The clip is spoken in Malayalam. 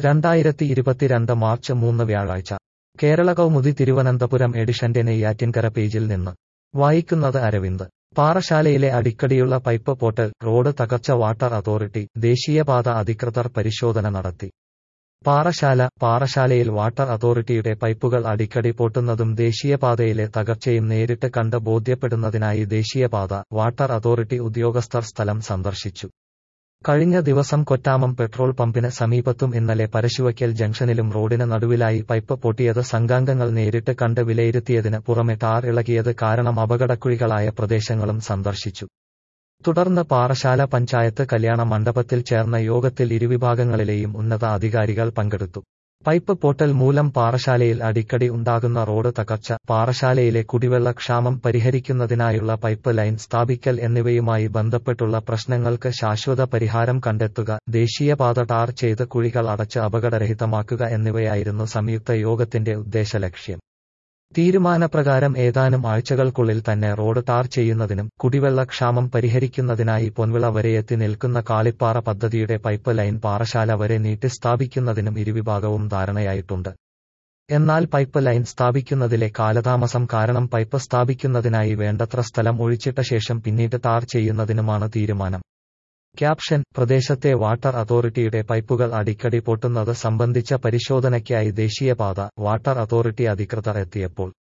രണ്ടായിരത്തി ഇരുപത്തിരണ്ട് മാർച്ച് മൂന്ന് വ്യാഴാഴ്ച കേരള കൗമുദി തിരുവനന്തപുരം എഡിഷന്റെ നെയ്യാറ്റിൻകര പേജിൽ നിന്ന് വായിക്കുന്നത് അരവിന്ദ് പാറശാലയിലെ അടിക്കടിയുള്ള പൈപ്പ് പോട്ടൽ റോഡ് തകർച്ച വാട്ടർ അതോറിറ്റി ദേശീയപാത അധികൃതർ പരിശോധന നടത്തി പാറശാല പാറശാലയിൽ വാട്ടർ അതോറിറ്റിയുടെ പൈപ്പുകൾ അടിക്കടി പൊട്ടുന്നതും ദേശീയപാതയിലെ തകർച്ചയും നേരിട്ട് കണ്ട് ബോധ്യപ്പെടുന്നതിനായി ദേശീയപാത വാട്ടർ അതോറിറ്റി ഉദ്യോഗസ്ഥർ സ്ഥലം സന്ദർശിച്ചു കഴിഞ്ഞ ദിവസം കൊറ്റാമം പെട്രോൾ പമ്പിന് സമീപത്തും ഇന്നലെ പരശുവയ്ക്കൽ ജംഗ്ഷനിലും റോഡിന് നടുവിലായി പൈപ്പ് പൊട്ടിയത് സംഘാംഗങ്ങൾ നേരിട്ട് കണ്ട് വിലയിരുത്തിയതിന് പുറമെ ടാർ ഇളകിയത് കാരണം അപകടക്കുഴികളായ പ്രദേശങ്ങളും സന്ദർശിച്ചു തുടർന്ന് പാറശാല പഞ്ചായത്ത് കല്യാണ മണ്ഡപത്തിൽ ചേർന്ന യോഗത്തിൽ ഇരുവിഭാഗങ്ങളിലെയും ഉന്നത അധികാരികൾ പങ്കെടുത്തു പൈപ്പ് പൊട്ടൽ മൂലം പാറശാലയിൽ അടിക്കടി ഉണ്ടാകുന്ന റോഡ് തകർച്ച പാറശാലയിലെ കുടിവെള്ള ക്ഷാമം പരിഹരിക്കുന്നതിനായുള്ള പൈപ്പ് ലൈൻ സ്ഥാപിക്കൽ എന്നിവയുമായി ബന്ധപ്പെട്ടുള്ള പ്രശ്നങ്ങൾക്ക് ശാശ്വത പരിഹാരം കണ്ടെത്തുക ദേശീയപാത ടാർ ചെയ്ത് കുഴികൾ അടച്ച് അപകടരഹിതമാക്കുക എന്നിവയായിരുന്നു സംയുക്ത യോഗത്തിന്റെ ഉദ്ദേശലക്ഷ്യം തീരുമാനപ്രകാരം ഏതാനും ആഴ്ചകൾക്കുള്ളിൽ തന്നെ റോഡ് ടാർ ചെയ്യുന്നതിനും കുടിവെള്ള ക്ഷാമം പരിഹരിക്കുന്നതിനായി പൊൻവിള വരെയെത്തി നിൽക്കുന്ന കാളിപ്പാറ പദ്ധതിയുടെ പൈപ്പ് ലൈൻ പാറശാല വരെ നീട്ടി സ്ഥാപിക്കുന്നതിനും ഇരുവിഭാഗവും ധാരണയായിട്ടുണ്ട് എന്നാൽ പൈപ്പ് ലൈൻ സ്ഥാപിക്കുന്നതിലെ കാലതാമസം കാരണം പൈപ്പ് സ്ഥാപിക്കുന്നതിനായി വേണ്ടത്ര സ്ഥലം ഒഴിച്ചിട്ട ശേഷം പിന്നീട് ടാർ ചെയ്യുന്നതിനുമാണ് തീരുമാനം ക്യാപ്ഷൻ പ്രദേശത്തെ വാട്ടർ അതോറിറ്റിയുടെ പൈപ്പുകൾ അടിക്കടി പൊട്ടുന്നത് സംബന്ധിച്ച പരിശോധനയ്ക്കായി ദേശീയപാത വാട്ടർ അതോറിറ്റി അധികൃതർ എത്തിയപ്പോൾ